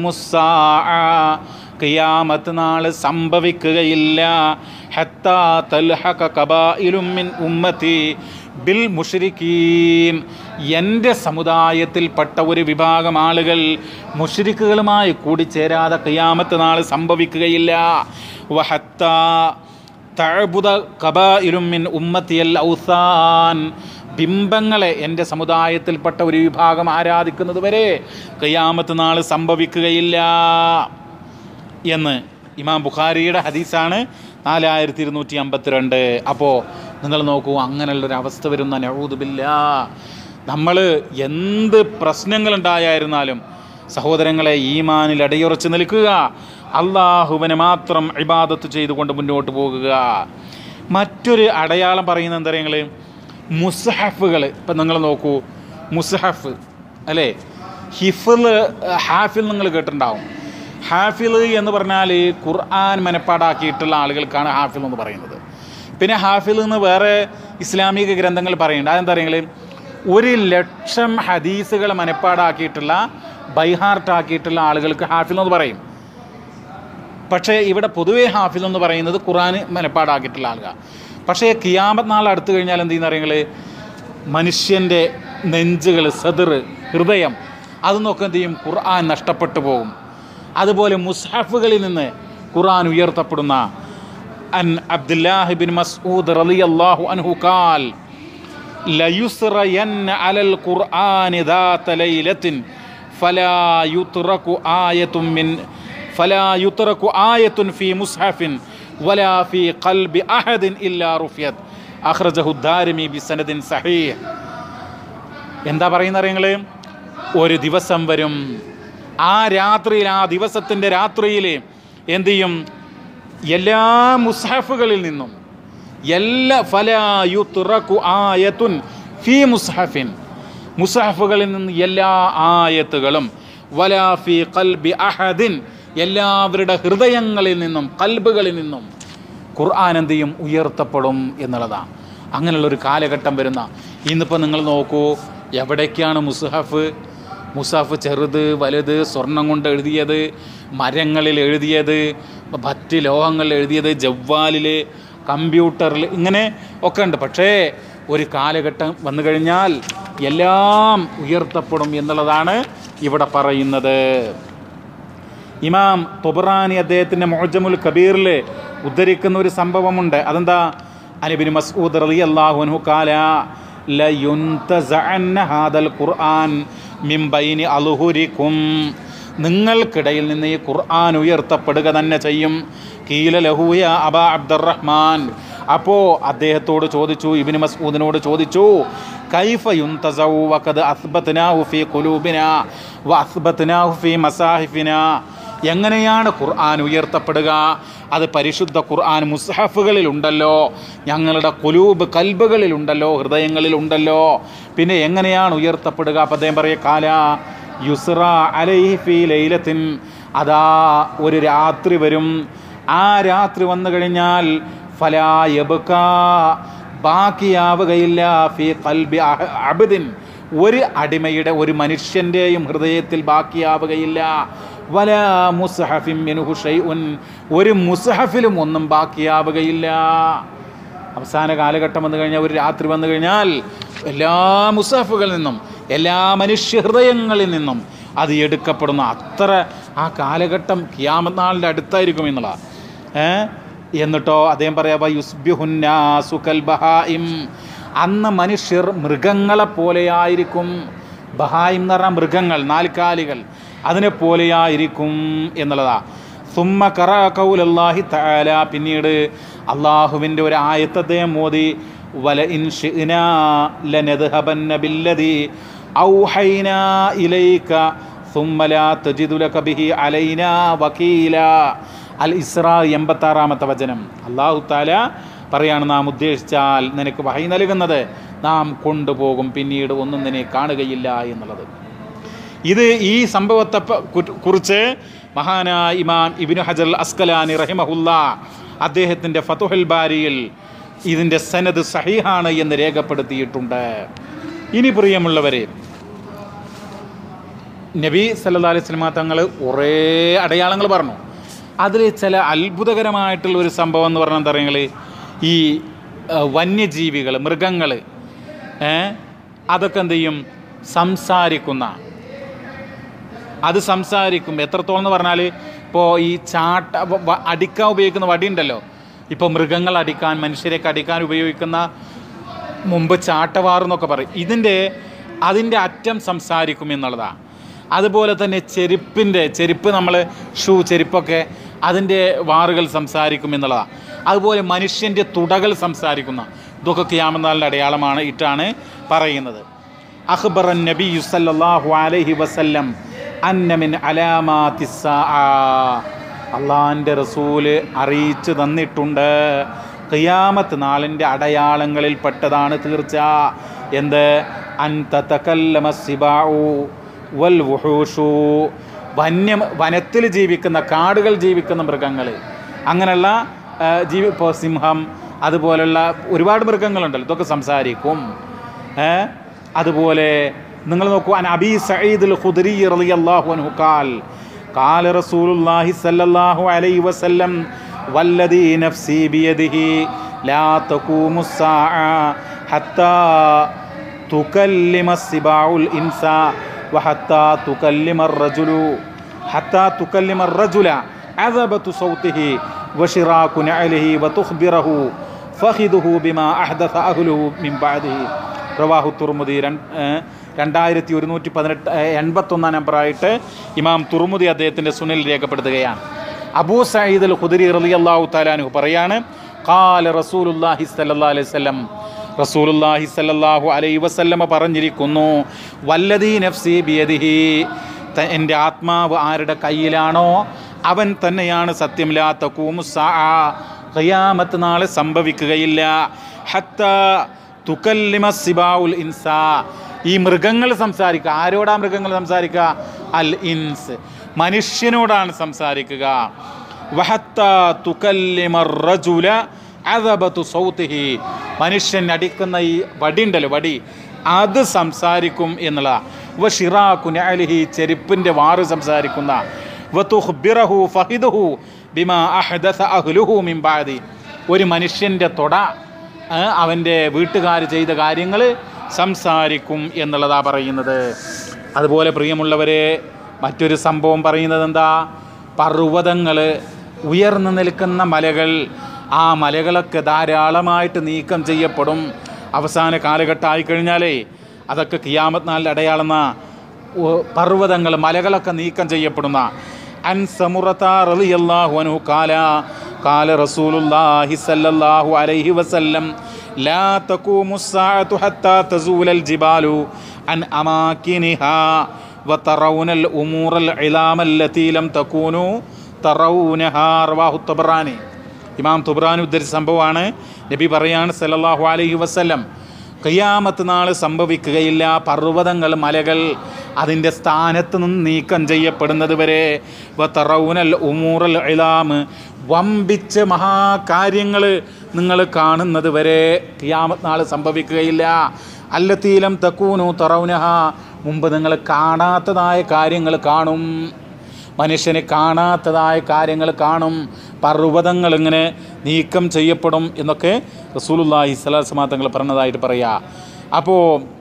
ഖിയാമത്ത് നാൾ സംഭവിക്കുകയില്ല ഹത്താ തൽഹക കബായിലും മിൻ ഉമ്മത്തി ബിൽ മുഷരിക്കീൻ എൻ്റെ സമുദായത്തിൽപ്പെട്ട ഒരു വിഭാഗം ആളുകൾ മുഷരിക്കുകളുമായി കൂടിച്ചേരാതെ ഖിയാമത്ത് നാൾ സംഭവിക്കുകയില്ല വഹത്താ തഅബുദ കബായിലും മിൻ ഉമ്മത്തിയൽ ഔസാൻ ബിംബങ്ങളെ എൻ്റെ സമുദായത്തിൽപ്പെട്ട ഒരു വിഭാഗം ആരാധിക്കുന്നത് വരെ ഖിയാമത്ത് നാൾ സംഭവിക്കുകയില്ല എന്ന് ഇമാം ബുഖാരിയുടെ ഹദീസാണ് നാലായിരത്തി ഇരുന്നൂറ്റി അമ്പത്തിരണ്ട് അപ്പോൾ നിങ്ങൾ നോക്കൂ അങ്ങനെയുള്ളൊരു അവസ്ഥ വരുന്ന നഴൂതുബില്ല നമ്മൾ എന്ത് പ്രശ്നങ്ങളുണ്ടായിരുന്നാലും സഹോദരങ്ങളെ ഈമാനിൽ അടിയുറച്ച് നിൽക്കുക അള്ളാഹുവിനെ മാത്രം ഇബാദത്ത് ചെയ്തുകൊണ്ട് മുന്നോട്ട് പോകുക മറ്റൊരു അടയാളം പറയുന്നത് എന്താ നിങ്ങൾ മുസ്ഹഫുകൾ ഇപ്പം നിങ്ങൾ നോക്കൂ മുസ്ഹഫ് അല്ലേ ഹിഫിൽ ഹാഫിൽ നിങ്ങൾ കേട്ടിട്ടുണ്ടാവും ഹാഫിൽ എന്ന് പറഞ്ഞാൽ ഖുർആൻ മനപ്പാടാക്കിയിട്ടുള്ള ആളുകൾക്കാണ് ഹാഫിൽ എന്ന് പറയുന്നത് പിന്നെ ഹാഫിൽ എന്ന് വേറെ ഇസ്ലാമിക ഗ്രന്ഥങ്ങൾ പറയുന്നുണ്ട് അതെന്താ പറയുക ഒരു ലക്ഷം ഹദീസുകൾ മനപ്പാടാക്കിയിട്ടുള്ള ബൈഹാർട്ടാക്കിയിട്ടുള്ള ആളുകൾക്ക് ഹാഫിൽ എന്ന് പറയും പക്ഷേ ഇവിടെ പൊതുവേ ഹാഫിൽ എന്ന് പറയുന്നത് ഖുറാൻ മനപ്പാടാക്കിയിട്ടുള്ള ആളുകൾ പക്ഷേ കിയാമത്ത് നാൾ അടുത്തു കഴിഞ്ഞാൽ എന്ത് ചെയ്യുന്ന അറിയങ്ങൾ മനുഷ്യൻ്റെ നെഞ്ചുകൾ സദർ ഹൃദയം അതൊന്നൊക്കെ എന്ത് ചെയ്യും ഖുർആൻ നഷ്ടപ്പെട്ടു പോകും അതുപോലെ മുസ്ഹഫുകളിൽ നിന്ന് ഖുർആൻ ഉയർത്തപ്പെടുന്ന അൻ അബ്ദുല്ലാഹി ബിൻ മസ്ഊദ് റളിയല്ലാഹു അൻഹു ഖാൽ ലയുസ്റയന്ന അലൽ ഖുർആനി ദാത ലൈലത്തിൻ ഫലാ യുത്റകു ആയത്തും മിൻ فلا يترك آية في مصحف ولا في قلب أحد إلا رفيت أخرجه الدارمي بسند صحيح എന്താ പറയുന്ന അറിയങ്ങള് ഒരു ദിവസം വരും ആ രാത്രിയിൽ ആ ദിവസത്തിൻ്റെ രാത്രിയിൽ എന്ത് ചെയ്യും എല്ലാ മുസ്ഹഫുകളിൽ നിന്നും എല്ലാ ഫലായുത്തുറക്കു ആയത്തുൻ ഫി മുസ്ഹഫിൻ മുസ്ഹഫുകളിൽ നിന്ന് എല്ലാ ആയത്തുകളും വലാ ഫി കൽബി അഹദിൻ എല്ലാവരുടെ ഹൃദയങ്ങളിൽ നിന്നും കൽബുകളിൽ നിന്നും ഖുർആൻ എന്ത് ചെയ്യും ഉയർത്തപ്പെടും എന്നുള്ളതാണ് അങ്ങനെയുള്ള ഒരു കാലഘട്ടം വരുന്ന ഇന്നിപ്പോൾ നിങ്ങൾ നോക്കൂ എവിടേക്കാണ് മുസ്ഹഫ് മുസാഫ് ചെറുത് വലുത് സ്വർണം കൊണ്ട് എഴുതിയത് മരങ്ങളിൽ എഴുതിയത് മറ്റ് ലോഹങ്ങളിൽ എഴുതിയത് ജവ്വാലിൽ കമ്പ്യൂട്ടറിൽ ഇങ്ങനെ ഒക്കെ ഉണ്ട് പക്ഷേ ഒരു കാലഘട്ടം വന്നു കഴിഞ്ഞാൽ എല്ലാം ഉയർത്തപ്പെടും എന്നുള്ളതാണ് ഇവിടെ പറയുന്നത് ഇമാം തൊബറാനി അദ്ദേഹത്തിൻ്റെ മൊഹജമുൽ കബീറിൽ ഉദ്ധരിക്കുന്ന ഒരു സംഭവമുണ്ട് അതെന്താ അനിബിൻ മസ്ഊദ് റളി അള്ളാഹുനു കാല ലയുൻതസഅന്ന ഹാദൽ ഖുർആൻ മിൻ ബൈനി അൽഹുരിക്കും നിങ്ങൾക്കിടയിൽ നിന്ന് ഈ ഖുർആൻ ഉയർത്തപ്പെടുക തന്നെ ചെയ്യും കീല ലഹൂയ അബ അബ്ദുറഹ്മാൻ അപ്പോൾ അദ്ദേഹത്തോട് ചോദിച്ചു ഇബിന് മസ്ഊദിനോട് ചോദിച്ചു കൈഫ യുൻതസൗ വഖദ് അസ്ബത്നാഹു ഫീ ഖുലൂബിനാ വ അസ്ബത്നാഹു ഫീ മസാഹിഫിനാ എങ്ങനെയാണ് ഖുർആൻ ഉയർത്തപ്പെടുക അത് പരിശുദ്ധ ഖുർആൻ മുസ്ഹഫുകളിലുണ്ടല്ലോ ഞങ്ങളുടെ കുലൂബ് കൽബുകളിലുണ്ടല്ലോ ഹൃദയങ്ങളിലുണ്ടല്ലോ പിന്നെ എങ്ങനെയാണ് ഉയർത്തപ്പെടുക അപ്പം അദ്ദേഹം പറയ കാല യുസ്ര അലൈഹി ഫി ലൈലത്തിൻ അതാ ഒരു രാത്രി വരും ആ രാത്രി വന്നു കഴിഞ്ഞാൽ ഫലായബുക ബാക്കിയാവുകയില്ല ഫി കൽബി അഹ- അബ്ദിൻ ഒരു അടിമയുടെ ഒരു മനുഷ്യൻ്റെയും ഹൃദയത്തിൽ ബാക്കിയാവുകയില്ല വല മുസ്ഹഫിൻ മിൻഹു ഷൈഉൻ ഒരു മുസ്ഹഫിലും ഒന്നും ബാക്കിയാവുകയില്ല അവസാന കാലഘട്ടം വന്നു കഴിഞ്ഞാൽ ഒരു രാത്രി വന്നു കഴിഞ്ഞാൽ എല്ലാ മുസാഫുകളിൽ നിന്നും എല്ലാ മനുഷ്യ ഹൃദയങ്ങളിൽ നിന്നും അത് എടുക്കപ്പെടുന്ന അത്ര ആ കാലഘട്ടം കിയാമത്ത് നാളിൻ്റെ അടുത്തായിരിക്കും എന്നുള്ള ഏ എന്നിട്ടോ അദ്ദേഹം പറയാ യുസ്ബിഹുന്നാസു കൽ ബഹായിം അന്ന് മനുഷ്യർ മൃഗങ്ങളെ പോലെയായിരിക്കും ബഹായിം എന്ന് പറഞ്ഞാൽ മൃഗങ്ങൾ നാൽക്കാലികൾ അതിനെ പോലെയായിരിക്കും എന്നുള്ളതാ സുമ്മ കറ കൗലല്ലാഹി തആല പിന്നീട് അള്ളാഹുവിൻ്റെ ഒരു ആയത്തത്തെ മോദി വല ഇൻഷിനാ ലനദ്ഹബന്ന ബില്ലദി ഔഹൈനാ ഇലൈക ثم لا تجد لك به علينا وكيلا അൽ ഇസ്ര എൺപത്താറാമത്തെ വചനം അള്ളാഹു താല പറയാണ് നാം ഉദ്ദേശിച്ചാൽ നിനക്ക് വഹി നൽകുന്നത് നാം കൊണ്ടുപോകും പിന്നീട് ഒന്നും നിന്നെ കാണുകയില്ല എന്നുള്ളത് ഇത് ഈ സംഭവത്തെ പ- കു- കുറിച്ച് മഹാനായ ഇമാം ഇബിനു ഹജർ അസ്കലാനി റഹിമഹുല്ല അദ്ദേഹത്തിൻ്റെ ഫതുഹൽ ബാരിയിൽ ഇതിൻ്റെ സനദ് സഹിഹാണ് എന്ന് രേഖപ്പെടുത്തിയിട്ടുണ്ട് ഇനി പ്രിയമുള്ളവരെ നബി സല്ലാ അലൈഹി സ്വലമ തങ്ങൾ കുറേ അടയാളങ്ങൾ പറഞ്ഞു അതിൽ ചില അത്ഭുതകരമായിട്ടുള്ള ഒരു സംഭവം എന്ന് പറഞ്ഞാൽ എന്താ പറയുക ഈ ആ, വന്യജീവികൾ മൃഗങ്ങൾ അതൊക്കെ എന്ത് ചെയ്യും സംസാരിക്കുന്ന അത് സംസാരിക്കും എത്രത്തോളം എന്ന് പറഞ്ഞാൽ ഇപ്പോൾ ഈ ചാട്ട വ- വ- അടിക്കാൻ ഉപയോഗിക്കുന്ന വടി ഉണ്ടല്ലോ ഇപ്പോൾ മൃഗങ്ങൾ അടിക്കാൻ മനുഷ്യരെയൊക്കെ അടിക്കാൻ ഉപയോഗിക്കുന്ന മുമ്പ് ചാട്ടവാറെന്നൊക്കെ പറയും ഇതിൻ്റെ അതിൻ്റെ അറ്റം സംസാരിക്കും എന്നുള്ളതാണ് അതുപോലെ തന്നെ ചെരുപ്പിൻ്റെ ചെരുപ്പ് നമ്മൾ ഷൂ ചെരുപ്പൊക്കെ അതിൻ്റെ വാറുകൾ സംസാരിക്കും എന്നുള്ളതാണ് അതുപോലെ മനുഷ്യൻ്റെ തുടകൾ സംസാരിക്കുന്ന ഇതൊക്കെ ക്യാമനാളിൻ്റെ അടയാളമാണ് ഇട്ടാണ് പറയുന്നത് അഖ്ബർ നബി സല്ലല്ലാഹു അലൈഹി വസല്ലം അന്ന മിൻ അലാമാത്തി അള്ളാഹിൻ്റെ റസൂല് അറിയിച്ചു തന്നിട്ടുണ്ട് ഖിയാമത്ത് നാളിൻ്റെ അടയാളങ്ങളിൽ പെട്ടതാണ് തീർച്ച എന്ത് അൻ തതകല്ലമ സിബാഉ വൽ വുഹൂഷു വന്യ വനത്തിൽ ജീവിക്കുന്ന കാടുകൾ ജീവിക്കുന്ന മൃഗങ്ങൾ അങ്ങനെയുള്ള ആ, ജീവി ഇപ്പോൾ സിംഹം അതുപോലുള്ള ഒരുപാട് മൃഗങ്ങളുണ്ടല്ലോ ഇതൊക്കെ സംസാരിക്കും ഏ? അതുപോലെ നിങ്ങൾ നോക്കൂ അൻ അബി സഈദ് അൽ ഖുദരി റളിയല്ലാഹു അൻഹു ഖാൽ ഖാല റസൂലുള്ളാഹി സ്വല്ലല്ലാഹു അലൈഹി വസല്ലം വല്ലദീ നഫ്സി ബിയദിഹി ലാ തഖൂമു الساعة حتى تكلم السباع الإنس وحتى تكلم الرجل حتى تكلم الرجل عذبة صوته وشراك نعله وتخبره فخذه بما أحدث أهله من بعده റവാഹു തുർമുദി രണ്ടായിരത്തി ഒരുന്നൂറ്റി പതിനെട്ട് എൺപത്തൊന്നാം നമ്പറായിട്ട് ഇമാം തുറമുദി അദ്ദേഹത്തിൻ്റെ സുനിൽ രേഖപ്പെടുത്തുകയാണ് അബൂ സയ്യിദ് അൽ ഖുദരി റളിയല്ലാഹു തആലാനു പറയാണ് ഖാല റസൂലുള്ളാഹി സ്വല്ലല്ലാഹു അലൈഹി വസല്ലം റസൂലുള്ളാഹി സ്വല്ലല്ലാഹു അലൈഹി വസല്ലമ പറഞ്ഞിരിക്കുന്നു വല്ലദീ നഫ്സി ബിയദിഹി ത- എൻ്റെ ആത്മാവ് ആരുടെ കയ്യിലാണോ അവൻ തന്നെയാണ് സത്യം ലാ തഖൂമു സ്സാ ഖിയാമത്ത് നാളെ സംഭവിക്കുകയില്ല ഹത്ത തുകല്ലിമ സിബാഉൽ ഇൻസാ ഈ മൃഗങ്ങൾ സംസാരിക്കുക ആരോടാ മൃഗങ്ങൾ സംസാരിക്കുക അൽ ഇൻസ് മനുഷ്യനോടാണ് സംസാരിക്കുക വഹത്ത തുകല്ലിമ റജുല അദബത്തു സൗത്തിഹി മനുഷ്യൻ അടിക്കുന്ന ഈ വടി ഉണ്ടല്ലോ വടി അത് സംസാരിക്കും എന്നുള്ള വ ഷിറാഖു നഅലിഹി ചെരുപ്പിൻ്റെ വാറ് സംസാരിക്കുന്ന വ തുഖ്ബിറഹു ഫഹിദുഹു ബിമാ അഹ്ദസ അഹ്ലുഹു മിൻ ബഅദി ഒരു മനുഷ്യൻ്റെ തൊട ആ, അവൻ്റെ വീട്ടുകാർ ചെയ്ത കാര്യങ്ങൾ സംസാരിക്കും എന്നുള്ളതാ പറയുന്നത് അതുപോലെ പ്രിയമുള്ളവരെ മറ്റൊരു സംഭവം പറയുന്നത് എന്താ പർവ്വതങ്ങൾ ഉയർന്നു നിൽക്കുന്ന മലകൾ ആ മലകളൊക്കെ ധാരാളമായിട്ട് നീക്കം ചെയ്യപ്പെടും അവസാന കാലഘട്ടമായി കഴിഞ്ഞാലേ അതൊക്കെ കിയാമത്ത് നാളിൽ അടയാളുന്ന പർവ്വതങ്ങൾ മലകളൊക്കെ നീക്കം ചെയ്യപ്പെടുന്ന അൻ സമുറത്ത റളിയല്ലാഹു അൻഹു കാല കാല റസൂലുള്ളാഹി സ്വല്ലല്ലാഹു അലൈഹി വസല്ലം ലാ തഖൂമു الساعة حتى تزول الجبال عن أماكنها وترون الأمور العظام التي لم تكونوا ترونها رواه الطبراني ഇമാം തുബ്രാൻ ഉദ്ധരിച്ച സംഭവമാണ് നബി പറയാണ് സല്ലല്ലാഹു അലൈഹി വസല്ലം ഖിയാമത്ത് നാൾ സംഭവിക്കുകയില്ല പർവ്വതങ്ങൾ മലകൾ അതിൻ്റെ സ്ഥാനത്ത് നിന്ന് നീക്കം ചെയ്യപ്പെടുന്നത് വരെ വത്തറൗനൽ ഉമൂറൽ ഇലാമ് വമ്പിച്ച മഹാകാര്യങ്ങൾ നിങ്ങൾ കാണുന്നത് വരെ ഖിയാമത്ത് നാൾ സംഭവിക്കുകയില്ല അല്ലത്തീലം തക്കൂനു തറൗനഹ മുമ്പ് നിങ്ങൾ കാണാത്തതായ കാര്യങ്ങൾ കാണും മനുഷ്യന് കാണാത്തതായ കാര്യങ്ങൾ കാണും പർവ്വതങ്ങൾ ഇങ്ങനെ നീക്കം ചെയ്യപ്പെടും എന്നൊക്കെ റസൂലുല്ലാഹി സ്വലാസ്മാ തങ്ങൾ പറഞ്ഞതായിട്ട് പറയാ അപ്പോൾ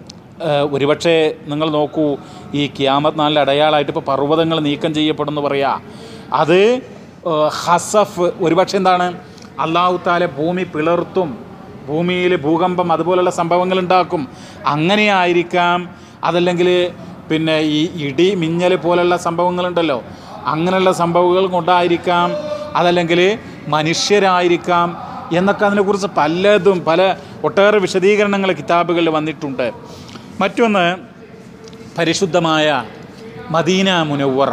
ഒരുപക്ഷെ നിങ്ങൾ നോക്കൂ ഈ ക്യാമത്ത് നാളിൽ അടയാളമായിട്ട് ഇപ്പോൾ പർവ്വതങ്ങൾ നീക്കം ചെയ്യപ്പെടും എന്ന് പറയാ അത് ഏഹ്, ഹസഫ് ഒരുപക്ഷെ എന്താണ് അള്ളാഹു താല ഭൂമി പിളർത്തും ഭൂമിയിൽ ഭൂകമ്പം അതുപോലുള്ള സംഭവങ്ങൾ ഉണ്ടാക്കും അങ്ങനെയായിരിക്കാം അതല്ലെങ്കിൽ പിന്നെ ഈ ഇടി മിന്നൽ പോലുള്ള സംഭവങ്ങളുണ്ടല്ലോ അങ്ങനെയുള്ള സംഭവങ്ങൾ കൊണ്ടായിരിക്കാം അതല്ലെങ്കിൽ മനുഷ്യരായിരിക്കാം എന്നൊക്കെ അതിനെക്കുറിച്ച് പലതും പല ഒട്ടേറെ വിശദീകരണങ്ങൾ കിതാബുകളിൽ വന്നിട്ടുണ്ട് മറ്റൊന്ന് പരിശുദ്ധമായ മദീന മുനവ്വറ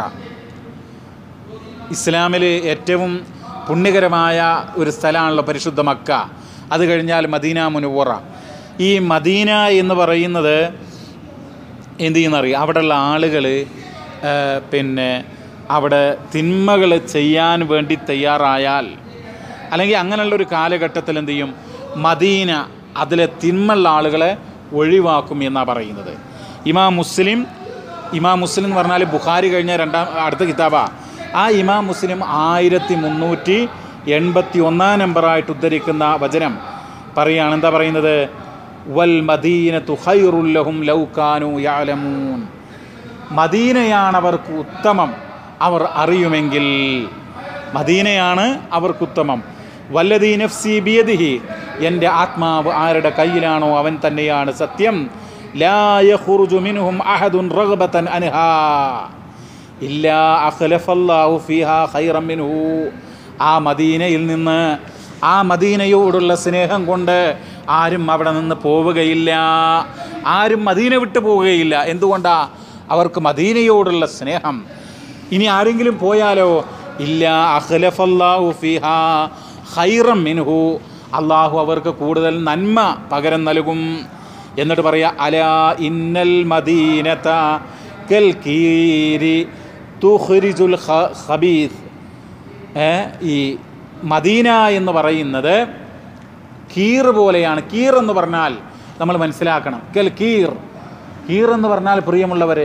ഇസ്ലാമിൽ ഏറ്റവും പുണ്യകരമായ ഒരു സ്ഥലമാണല്ലോ പരിശുദ്ധ മക്ക അത് കഴിഞ്ഞാൽ മദീന മുനവ്വറ ഈ മദീന എന്ന് പറയുന്നത് എന്ത് ചെയ്യുന്നറിയാം അവിടെയുള്ള ആളുകൾ പിന്നെ അവിടെ തിന്മകൾ ചെയ്യാൻ വേണ്ടി തയ്യാറായാൽ അല്ലെങ്കിൽ അങ്ങനെയുള്ള ഒരു കാലഘട്ടത്തിൽ എന്ത് ചെയ്യും മദീന അതിലെ തിന്മയുള്ള ആളുകളെ ഒഴിവാക്കും എന്നാണ് പറയുന്നത് ഇമാം മുസ്ലിം ഇമാം മുസ്ലിം എന്ന് പറഞ്ഞാൽ ബുഖാരി കഴിഞ്ഞ രണ്ടാം അടുത്ത കിതാബാ ആ ഇമാം മുസ്ലിം ആയിരത്തി മുന്നൂറ്റി എൺപത്തി ഒന്നാം നമ്പറായിട്ട് ഉദ്ധരിക്കുന്ന വചനം പറയുകയാണ് എന്താ പറയുന്നത് വൽ മദീനത്തു ഖൈറുല്ലഹും ലൗകാനു യഅലമൂൻ മദീനയാണ് അവർക്ക് ഉത്തമം അവർ അറിയുമെങ്കിൽ മദീനയാണ് അവർക്ക് ഉത്തമം വല്ലദീ നഫ്സി ബിയദിഹി എൻ്റെ ആത്മാവ് ആരുടെ കയ്യിലാണോ അവൻ തന്നെയാണ് സത്യം ലാ യഖ്റുജു മിൻഹും അഹദുൻ റഗ്ബതൻ അൻഹാ ഇല്ലാ അഖ്ലഫല്ലാഹു ഫീഹാ ഖൈറൻ മിൻഹു ആ മദീനയിൽ നിന്ന് ആ മദീനയോടുള്ള സ്നേഹം കൊണ്ട് ആരും അവിടെ നിന്ന് പോവുകയില്ല ആരും മദീന വിട്ടു പോവുകയില്ല എന്തുകൊണ്ടാ അവർക്ക് മദീനയോടുള്ള സ്നേഹം ഇനി ആരെങ്കിലും പോയാലോ ഇല്ല അഖ്ലഫല്ലാഹു ഫിഹാ ഖൈറം മിൻഹു അള്ളാഹു അവർക്ക് കൂടുതൽ നന്മ പകരം നൽകും എന്നിട്ട് പറയാ അലാ ഇന്നൽ മദീനത കൽ കീരി തുഖ്രിജുൽ ഖ- ഖബീസ് ഏ, ഈ മദീന എന്ന് പറയുന്നത് കീർ പോലെയാണ് കീർ എന്ന് പറഞ്ഞാൽ നമ്മൾ മനസ്സിലാക്കണം കെൽ കീർ കീർ എന്ന് പറഞ്ഞാൽ പ്രിയമുള്ളവരെ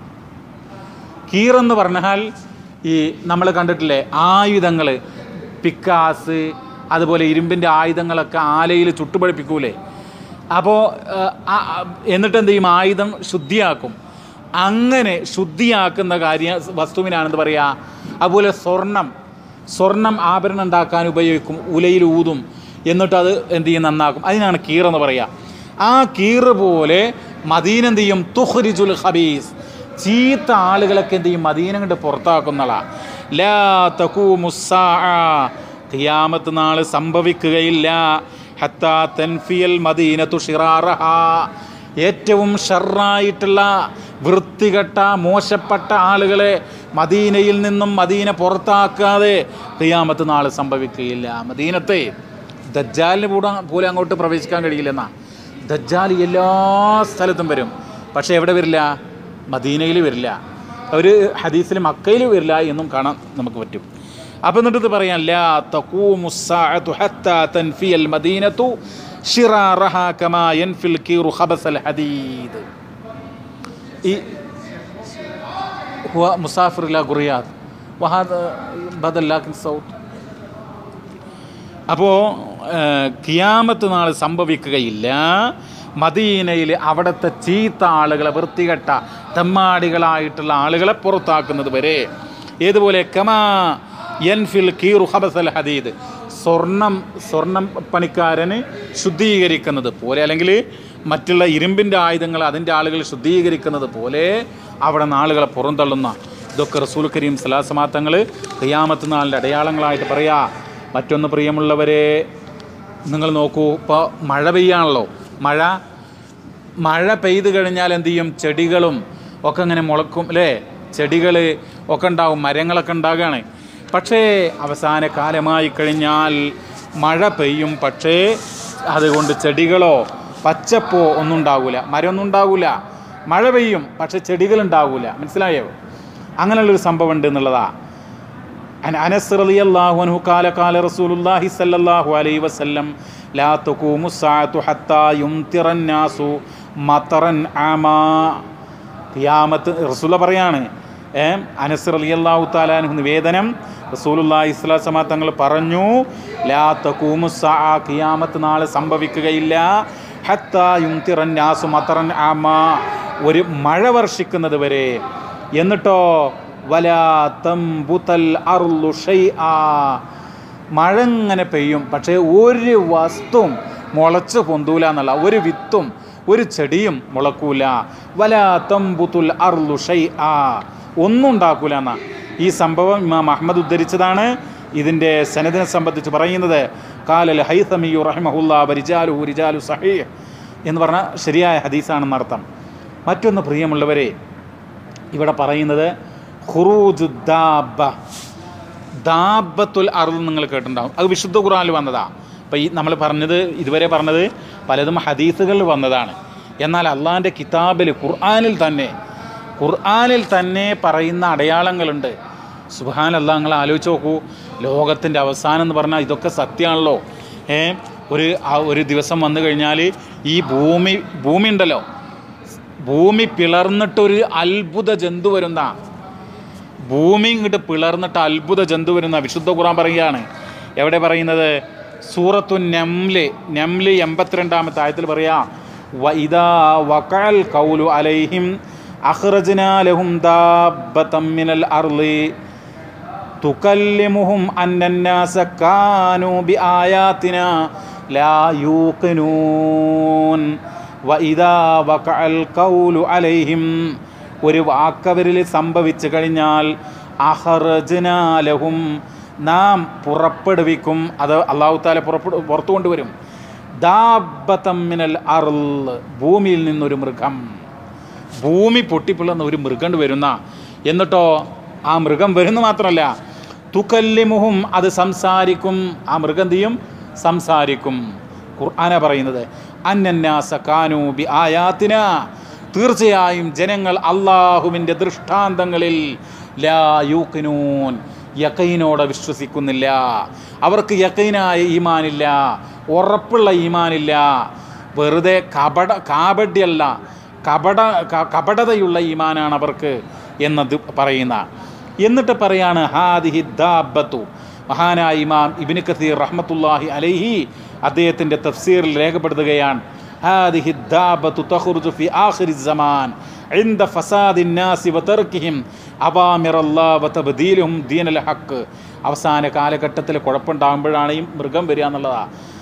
കീർ എന്ന് പറഞ്ഞാൽ ഈ നമ്മൾ കണ്ടിട്ടില്ലേ ആയുധങ്ങൾ പിക്കാസ് അതുപോലെ ഇരുമ്പിൻ്റെ ആയുധങ്ങളൊക്കെ ആലയിൽ ചുട്ടുപഴിപ്പിക്കൂലേ അപ്പോൾ എന്നിട്ട് എന്ത് ചെയ്യും ആയുധം ശുദ്ധിയാക്കും അങ്ങനെ ശുദ്ധിയാക്കുന്ന കാര്യ വസ്തുവിനാണെന്ന് പറയുക അതുപോലെ സ്വർണം സ്വർണം ആഭരണം ഉണ്ടാക്കാൻ ഉപയോഗിക്കും ഉലയിൽ ഊതും എന്നിട്ട് അത് എന്ത് ചെയ്യും നന്നാക്കും അതിനാണ് കീറെന്ന് പറയുക ആ കീറ് പോലെ മദീന എന്ത് ചെയ്യും തുഹ്രിജുൽ ഹബീസ് ചീത്ത ആളുകളൊക്കെ എന്ത് ചെയ്യും മദീന കണ്ട് പുറത്താക്കുന്നളാ ലാ തഖൂമുസ്സാ ഖിയാമത്ത് നാൾ സംഭവിക്കുകയില്ല ഹത്താ തൻഫിയൽ മദീനത്തു ഷിറാറഹ ഏറ്റവും ഷർറായിട്ടുള്ള വൃത്തികെട്ട മോശപ്പെട്ട ആളുകളെ മദീനയിൽ നിന്നും മദീന പുറത്താക്കാതെ ഖിയാമത്ത് നാൾ സംഭവിക്കുകയില്ല മദീനത്തെ ദജ്ജാലിന് കൂടെ പോലും അങ്ങോട്ട് പ്രവേശിക്കാൻ കഴിയില്ലെന്നാ ദജ്ജാൽ എല്ലാ സ്ഥലത്തും വരും പക്ഷേ എവിടെ വരില്ല മദീനയിൽ വരില്ല ഒരു ഹദീസിൽ മക്കയിൽ വരില്ല എന്നും കാണാൻ നമുക്ക് പറ്റും അപ്പം എന്നിട്ട് ഇത് പറയാം ലാ തഖൂമുസ്സാഅതു ഹത്താ തൻഫിയൽ മദീനത്തു ഷിറാറഹ കമാ യൻഫിൽ കീറു ഖബസൽ ഹദീദ് ഈ هو مسافر إلى غرياض وهذا بدل لكن صوت അപ്പോൾ കിയാമത്ത് നാൾ സംഭവിക്കുകയില്ല മദീനയിൽ അവിടുത്തെ ചീത്ത ആളുകളെ വൃത്തികെട്ട തെമ്മാടികളായിട്ടുള്ള ആളുകളെ പുറത്താക്കുന്നത് വരെ ഏതുപോലെ കമാ എൻഫിൽ കീറു ഹബസൽ ഹദീദ് സ്വർണം സ്വർണം പണിക്കാരന് ശുദ്ധീകരിക്കുന്നത് പോലെ അല്ലെങ്കിൽ മറ്റുള്ള ഇരുമ്പിൻ്റെ ആയുധങ്ങൾ അതിൻ്റെ ആളുകൾ ശുദ്ധീകരിക്കുന്നത് പോലെ അവിടെ നാളുകളെ പുറന്തള്ളുന്ന ഇതൊക്കെ റസൂൽ കരീം സലാസമാത്തങ്ങൾ ഖിയാമത്ത് നാളിൻ്റെ അടയാളങ്ങളായിട്ട് പറയാ മറ്റൊന്ന് പ്രിയമുള്ളവരെ നിങ്ങൾ നോക്കൂ ഇപ്പോൾ മഴ പെയ്യാണല്ലോ മഴ മഴ പെയ്തു കഴിഞ്ഞാൽ എന്ത് ചെയ്യും ചെടികളും ഒക്കെ ഇങ്ങനെ മുളക്കും അല്ലേ ചെടികൾ ഒക്കെ ഉണ്ടാവും മരങ്ങളൊക്കെ ഉണ്ടാകുകയാണ് പക്ഷേ അവസാന കാലമായി കഴിഞ്ഞാൽ മഴ പെയ്യും പക്ഷേ അതുകൊണ്ട് ചെടികളോ പച്ചപ്പോ ഒന്നും ഉണ്ടാവില്ല മരമൊന്നും ഉണ്ടാവില്ല മഴ പെയ്യും പക്ഷെ ചെടികൾ ഉണ്ടാവില്ല മനസ്സിലായോ അങ്ങനെയുള്ളൊരു സംഭവം ഉണ്ട് എന്നുള്ളതാ عن أنس رضي الله عنه قال قال رسول الله صلى الله عليه وسلم لا تقوم الساعة حتى يمطر الناس مطرا عاما ഖിയാമത്ത് റസൂല പറയാണ് ഏ അനസ് അലി അള്ളാഹു താലാനു നിവേദനം റസൂലുല്ലാഹി ഇസ്ലാസമ തങ്ങൾ പറഞ്ഞു ലാ തഖൂമു സാ ഖിയാമത്ത് നാളെ സംഭവിക്കുകയില്ല ഹത്താ യുംതിറൻ നാസു മത്തറൻ ആമ ഒരു മഴ വർഷിക്കുന്നത് വരെ എന്നിട്ടോ വലാ തംബുതൽ അർളു ഷൈആ മഴ ഇങ്ങനെ പെയ്യും പക്ഷേ ഒരു വസ്തുവും മുളച്ച് പൊന്തൂല എന്നുള്ള ഒരു വിത്തും ഒരു ചെടിയും മുളക്കൂല വലാ തംബുതുൽ അർളു ഷൈആ ഒന്നും ഉണ്ടാക്കൂല എന്നാ ഈ സംഭവം ഇമാം അഹമ്മദ് ഉദ്ധരിച്ചതാണ് ഇതിൻ്റെ സനദിനെ സംബന്ധിച്ച് പറയുന്നത് കാലൽ ഹൈസമിയു റഹിമഹുല്ലാ ബരിജാലു റിജാലു സഹീഹ് എന്ന് പറഞ്ഞാൽ ശരിയായ ഹദീസാണെന്നർത്ഥം മറ്റൊന്ന് പ്രിയമുള്ളവരെ ഇവിടെ പറയുന്നത് ഖുറൂജു ദാബ ദാബത്തുൽ അറുൾ നിങ്ങൾ കേട്ടിട്ടുണ്ടാവും അത് വിശുദ്ധ ഖുറാനിൽ വന്നതാ അപ്പോൾ ഈ നമ്മൾ പറഞ്ഞത് ഇതുവരെ പറഞ്ഞത് പലതും ഹദീസുകളിൽ വന്നതാണ് എന്നാൽ അള്ളാഹിൻ്റെ കിതാബിൽ ഖുർആാനിൽ തന്നെ ഖുർആാനിൽ തന്നെ പറയുന്ന അടയാളങ്ങളുണ്ട് സുബാൻ അള്ളാഹ് നിങ്ങൾ ആലോചിച്ച് നോക്കൂ ലോകത്തിൻ്റെ അവസാനം എന്ന് പറഞ്ഞാൽ ഇതൊക്കെ സത്യമാണല്ലോ ഏ ഒരു ആ ഒരു ദിവസം വന്നു കഴിഞ്ഞാൽ ഈ ഭൂമി ഭൂമി ഉണ്ടല്ലോ ഭൂമി പിളർന്നിട്ടൊരു അത്ഭുത ജന്തു വരുന്ന ഭൂമി ഇങ്ങോട്ട് പിളർന്നിട്ട് അത്ഭുത ജന്തു വരുന്ന വിശുദ്ധ ഖുറാൻ പറയുകയാണ് എവിടെ പറയുന്നത് സൂറത്തു നെംല് നെംല് എൺപത്തിരണ്ടാമത്തെ ആയത്തിൽ പറയാ വഇദാ വഖൽ കൗലു അലൈഹിം അഖ്റജ്നാ ലഹും ദാബത്തം മിനൽ അർളി തുകല്ലിമുഹും അന്നന്നാസ കാനൂ ബിആയാതിനാ ലാ യൂഖിനൂൻ വഇദാ വഖൽ കൗലു അലൈഹിം ഒരു വാക്കവരിൽ സംഭവിച്ചു കഴിഞ്ഞാൽ അഹറജനാലഹും നാം പുറപ്പെടുവിക്കും അത് അള്ളാഹു താല പുറപ്പെടു പുറത്തു കൊണ്ടുവരും ദാബത്തമ്മിനൽ അറുൾ ഭൂമിയിൽ നിന്നൊരു മൃഗം ഭൂമി പൊട്ടിപ്പിളർന്ന ഒരു മൃഗം വരുന്ന എന്നിട്ടോ ആ മൃഗം വരുന്ന മാത്രമല്ല തുകല്ലിമുഹും അത് സംസാരിക്കും ആ മൃഗം ചെയ്യും സംസാരിക്കും ഖുർആന പറയുന്നത് അന്നന്നാസ കാനൂ ബി ആയാത്തിന തീർച്ചയായും ജനങ്ങൾ അള്ളാഹുവിൻ്റെ ദൃഷ്ടാന്തങ്ങളിൽ ലാ യൂക്കിനൂൻ യക്കൈനോടെ വിശ്വസിക്കുന്നില്ല അവർക്ക് യക്കൈനായ ഈമാനില്ല ഉറപ്പുള്ള ഈമാനില്ല വെറുതെ കപട കാപഡ്യല്ല കപട ക- കപടതയുള്ള ഈമാനാണ് അവർക്ക് എന്നത് പറയുന്ന എന്നിട്ട് പറയാണ് ഹാദിഹി ദാബത്തു മഹാനായ ഇമാം ഇബിന് കസീർ റഹ്മത്തുല്ലാഹി അലൈഹി അദ്ദേഹത്തിൻ്റെ തഫ്സീറിൽ രേഖപ്പെടുത്തുകയാണ് هذه الدابة تخرج في آخر الزمان عند فساد الناس وتركهم أوامر الله وتبديلهم دين الحق അവസാന കാലഘട്ടത്തിൽ കുഴപ്പമുണ്ടാകുമ്പോഴാണ് ഈ മൃഗം വരിക എന്നുള്ളതാണ്